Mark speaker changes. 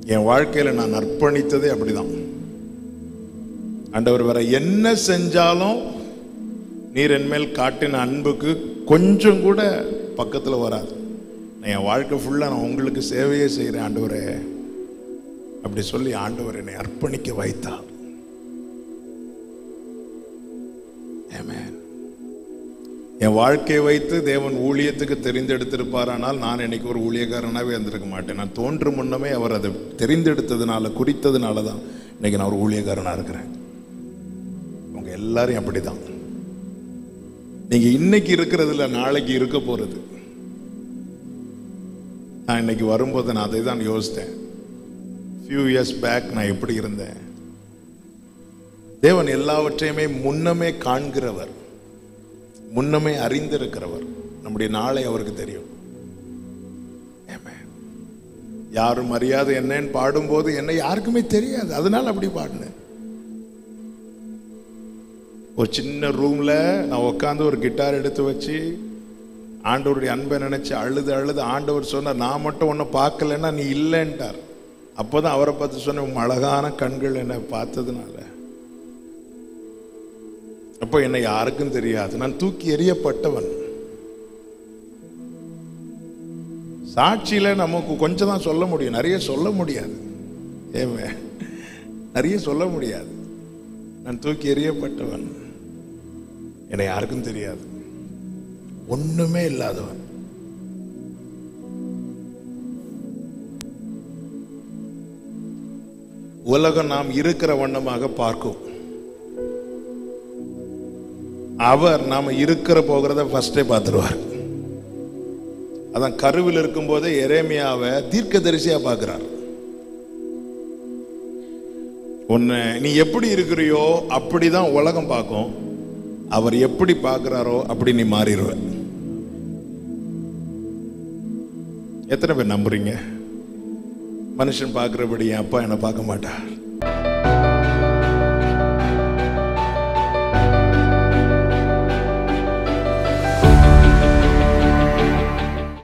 Speaker 1: என் வாழ்க்கையில நான் அர்ப்பணித்ததே அப்படிதான் ஆண்டவர் வேற என்ன செஞ்சாலும் நீர் என் மேல் காட்டின அன்புக்கு கொஞ்சம் கூட பக்கத்தில் வராது நான் என் வாழ்க்கை ஃபுல்லாக நான் உங்களுக்கு சேவையே செய்கிறேன் ஆண்டவரே அப்படி சொல்லி ஆண்டவர் என்னை அர்ப்பணிக்க வைத்தார் Amen. என் வாழ்க்கையை வைத்து தேவன் ஊழியத்துக்கு தெரிந்தெடுத்திருப்பாரானால் நான் இன்னைக்கு ஒரு ஊழியக்காரனாகவே இருந்திருக்க மாட்டேன் நான் தோன்றும் முன்னமே அவர் அதை தெரிந்தெடுத்ததுனால குறித்ததுனால தான் இன்னைக்கு நான் ஒரு ஊழியக்காரனாக இருக்கிறேன் உங்க எல்லாரையும் அப்படிதான் நீங்க இன்னைக்கு இருக்கிறதுல நாளைக்கு இருக்க போறது நான் இன்னைக்கு வரும்போது நான் அதை தான் யோசித்தேன் ஃபியூ இயர்ஸ் பேக் நான் எப்படி இருந்தேன் தேவன் எல்லாவற்றையுமே முன்னமே காண்கிறவர் முன்னமே அறிந்திருக்கிறவர் நம்முடைய நாளை அவருக்கு தெரியும் Amen. யாரும் அறியாத என்னன்னு பாடும்போது என்ன யாருக்குமே தெரியாது அதனால அப்படி பாடினேன் ஒரு சின்ன ரூம்ல நான் உட்காந்து ஒரு கிட்டார் எடுத்து வச்சு ஆண்டவருடைய அன்பை நினைச்சு அழுது அழுது ஆண்டவர் சொன்னார் நான் மட்டும் ஒன்றும் பார்க்கலன்னா நீ இல்லைன்ட்டார் அப்போதான் அவரை பார்த்து சொன்ன உன் அழகான கண்கள் என்னை பார்த்ததுனால அப்போ என்னை யாருக்கும் தெரியாது நான் தூக்கி எறியப்பட்டவன் சாட்சியில நமக்கு கொஞ்சம் தான் சொல்ல முடியும் நிறைய சொல்ல முடியாது ஏமே நிறைய சொல்ல முடியாது நான் தூக்கி எறியப்பட்டவன் என்னை யாருக்கும் தெரியாது ஒண்ணுமே இல்லாதவன் உலகம் நாம் இருக்கிற வண்ணமாக பார்க்கும் அவர் நாம இருக்கிற போகிறத ஃபர்ஸ்டே பார்த்துருவார் அதான் கருவில் இருக்கும்போதே எரேமியாவை தீர்க்கதரிசியா பார்க்கிறார் உன்னை நீ எப்படி இருக்கிறியோ அப்படிதான் உலகம் பார்க்கும் அவர் எப்படி பார்க்கிறாரோ அப்படி நீ மாறிடுவ எத்தனை பேர் நம்புறீங்க மனுஷன் பார்க்கிறபடி என் அப்பா என்னை பார்க்க மாட்டார்